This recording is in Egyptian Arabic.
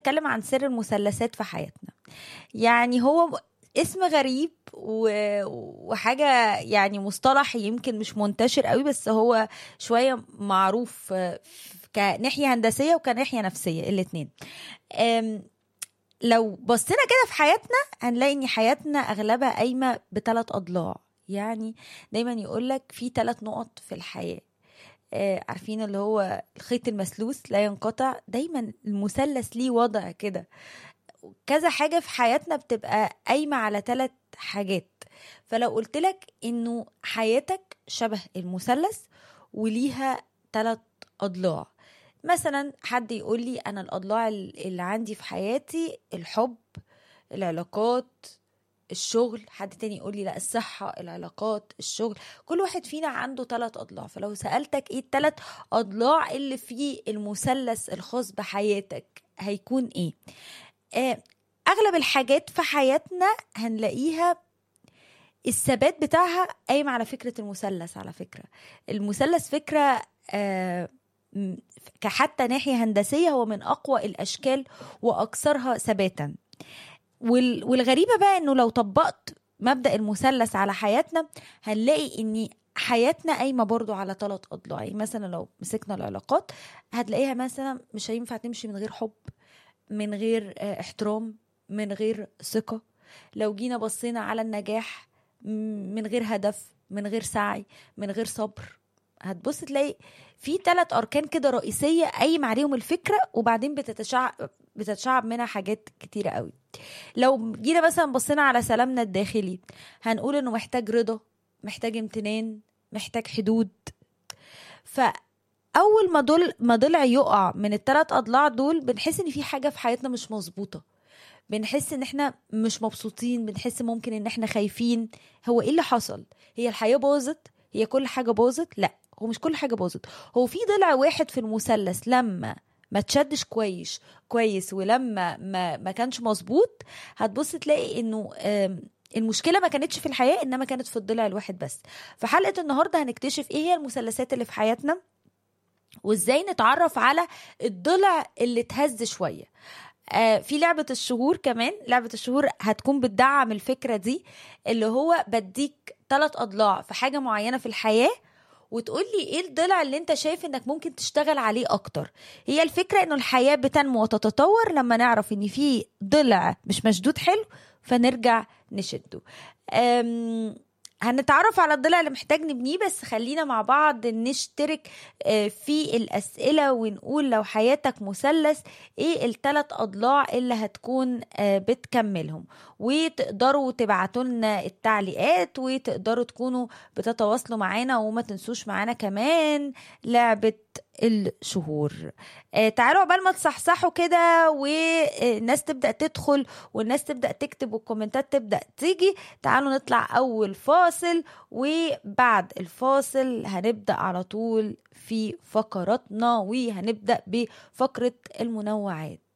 هنتكلم عن سر المثلثات في حياتنا يعني هو اسم غريب و- وحاجة يعني مصطلح يمكن مش منتشر قوي بس هو شوية معروف آه، كناحية هندسية وكناحية نفسية الاتنين أم، لو بصينا كده في حياتنا هنلاقي ان حياتنا اغلبها قايمة بثلاث اضلاع يعني دايما يقولك في ثلاث نقط في الحياة آه، عارفين اللي هو الخيط المسلوس لا ينقطع دايما المثلث ليه وضع كده كذا حاجة في حياتنا بتبقى قايمة على ثلاث حاجات فلو قلت لك انه حياتك شبه المثلث وليها ثلاث اضلاع مثلا حد يقول لي انا الاضلاع اللي عندي في حياتي الحب العلاقات الشغل حد تاني يقول لي لا الصحة العلاقات الشغل كل واحد فينا عنده ثلاث أضلاع فلو سألتك ايه الثلاث أضلاع اللي في المثلث الخاص بحياتك هيكون ايه آه، أغلب الحاجات في حياتنا هنلاقيها الثبات بتاعها قايم على فكرة المثلث على فكرة المثلث فكرة آه، م- كحتى ناحية هندسية هو من أقوى الأشكال وأكثرها ثباتا وال- والغريبة بقى إنه لو طبقت مبدأ المثلث على حياتنا هنلاقي إن حياتنا قايمة برضو على ثلاث أضلاع يعني مثلا لو مسكنا العلاقات هتلاقيها مثلا مش هينفع تمشي من غير حب من غير آه، احترام من غير ثقة لو جينا بصينا على النجاح م- من غير هدف من غير سعي من غير صبر هتبص تلاقي في ثلاث اركان كده رئيسيه قايم عليهم الفكره وبعدين بتتشعب بتتشعب منها حاجات كتيره قوي لو جينا مثلا بصينا على سلامنا الداخلي هنقول انه محتاج رضا محتاج امتنان محتاج حدود فاول ما دول ما ضلع يقع من الثلاث اضلاع دول بنحس ان في حاجه في حياتنا مش مظبوطه بنحس ان احنا مش مبسوطين بنحس ممكن ان احنا خايفين هو ايه اللي حصل هي الحياه باظت هي كل حاجه باظت لا هو مش كل حاجه باظت هو في ضلع واحد في المثلث لما ما تشدش كويس كويس ولما ما ما كانش مظبوط هتبص تلاقي انه آم، المشكله ما كانتش في الحياه انما كانت في الضلع الواحد بس في حلقه النهارده هنكتشف ايه هي المثلثات اللي في حياتنا وازاي نتعرف على الضلع اللي اتهز شويه آه في لعبة الشهور كمان لعبة الشهور هتكون بتدعم الفكرة دي اللي هو بديك ثلاث أضلاع في حاجة معينة في الحياة وتقول لي ايه الضلع اللي انت شايف انك ممكن تشتغل عليه اكتر هي الفكرة انه الحياة بتنمو وتتطور لما نعرف ان في ضلع مش مشدود حلو فنرجع نشده أم هنتعرف على الضلع اللي محتاج نبنيه بس خلينا مع بعض نشترك آه، في الأسئلة ونقول لو حياتك مثلث ايه الثلاث أضلاع اللي هتكون آه، بتكملهم وتقدروا تبعتوا لنا التعليقات وتقدروا تكونوا بتتواصلوا معانا وما تنسوش معانا كمان لعبة الشهور آه، تعالوا عقبال ما تصحصحوا كده والناس تبدأ تدخل والناس تبدأ تكتب والكومنتات تبدأ تيجي تعالوا نطلع أول فاصل وبعد الفاصل هنبدأ على طول في فقراتنا وهنبدأ بفقرة المنوعات